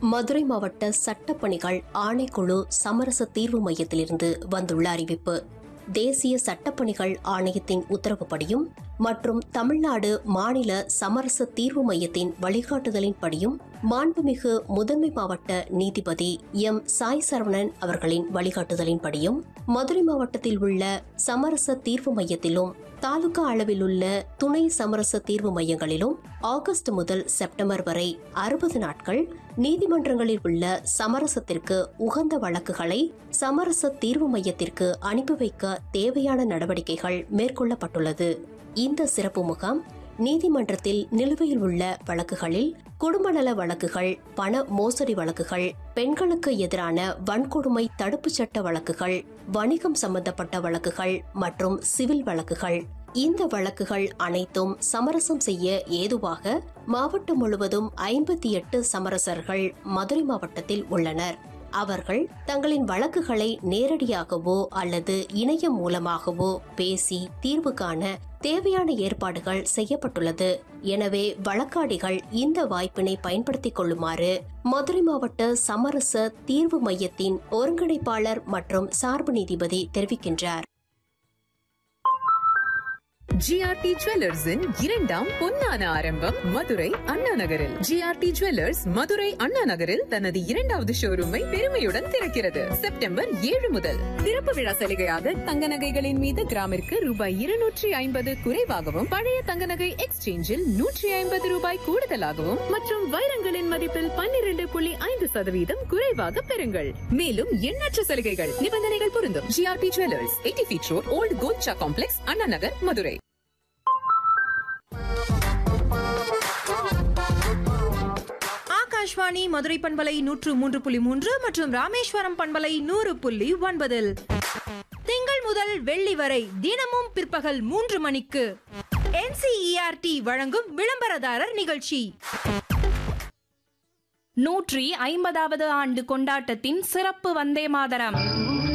மதுரை மாவட்ட சட்டப்பணிகள் ஆணைக்குழு சமரச தீர்வு மையத்திலிருந்து வந்துள்ள அறிவிப்பு தேசிய சட்டப்பணிகள் ஆணையத்தின் உத்தரவுப்படியும் மற்றும் தமிழ்நாடு மாநில சமரச தீர்வு மையத்தின் வழிகாட்டுதலின்படியும் மாண்புமிகு முதன்மை மாவட்ட நீதிபதி எம் சாய் சரவணன் அவர்களின் வழிகாட்டுதலின்படியும் மதுரை மாவட்டத்தில் உள்ள சமரச தீர்வு மையத்திலும் தாலுகா அளவில் உள்ள துணை சமரச தீர்வு மையங்களிலும் ஆகஸ்ட் முதல் செப்டம்பர் வரை அறுபது நாட்கள் நீதிமன்றங்களில் உள்ள சமரசத்திற்கு உகந்த வழக்குகளை சமரச தீர்வு மையத்திற்கு அனுப்பி வைக்க தேவையான நடவடிக்கைகள் மேற்கொள்ளப்பட்டுள்ளது இந்த சிறப்பு முகாம் நீதிமன்றத்தில் நிலுவையில் உள்ள வழக்குகளில் குடும்ப நல வழக்குகள் பண மோசடி வழக்குகள் பெண்களுக்கு எதிரான வன்கொடுமை தடுப்புச் சட்ட வழக்குகள் வணிகம் சம்பந்தப்பட்ட வழக்குகள் மற்றும் சிவில் வழக்குகள் இந்த வழக்குகள் அனைத்தும் சமரசம் செய்ய ஏதுவாக மாவட்டம் முழுவதும் ஐம்பத்தி எட்டு சமரசர்கள் மதுரை மாவட்டத்தில் உள்ளனர் அவர்கள் தங்களின் வழக்குகளை நேரடியாகவோ அல்லது இணையம் மூலமாகவோ பேசி தீர்வு காண தேவையான ஏற்பாடுகள் செய்யப்பட்டுள்ளது எனவே வழக்காடிகள் இந்த வாய்ப்பினை பயன்படுத்திக் கொள்ளுமாறு மதுரை மாவட்ட சமரச தீர்வு மையத்தின் ஒருங்கிணைப்பாளர் மற்றும் சார்பு நீதிபதி தெரிவிக்கின்றார் ஜிஆர்டி ஜுவல்லர்ஸின் இரண்டாம் பொன்னான ஆரம்பம் மதுரை அண்ணா நகரில் ஜிஆர்டி ஜுவல்லர்ஸ் மதுரை அண்ணா நகரில் தனது இரண்டாவது ஷோரூமை பெருமையுடன் திறக்கிறது செப்டம்பர் ஏழு முதல் திறப்பு விழா சலுகையாக தங்க நகைகளின் மீது கிராமிற்கு ரூபாய் இருநூற்றி ஐம்பது குறைவாகவும் பழைய தங்க நகை எக்ஸ்சேஞ்சில் நூற்றி ஐம்பது ரூபாய் கூடுதலாகவும் மற்றும் வைரங்களின் மதிப்பில் பன்னிரண்டு புள்ளி ஐந்து சதவீதம் குறைவாக பெறுங்கள் மேலும் எண்ணற்ற சலுகைகள் நிபந்தனைகள் பொருந்தும் GRT jewellers eighty feet road old Kolcha complex Anna Nagar Madurai Akashvani Madurai பண்பலை நூற்று மூன்று புள்ளி மூன்று மற்றும் ராமேஸ்வரம் பண்பலை நூறு புள்ளி ஒன்பதில் திங்கள் முதல் வெள்ளி வரை தினமும் பிற்பகல் மூன்று மணிக்கு என்சிஇஆர்டி வழங்கும் விளம்பரதாரர் நிகழ்ச்சி நூற்றி ஐம்பதாவது ஆண்டு கொண்டாட்டத்தின் சிறப்பு வந்தே மாதரம்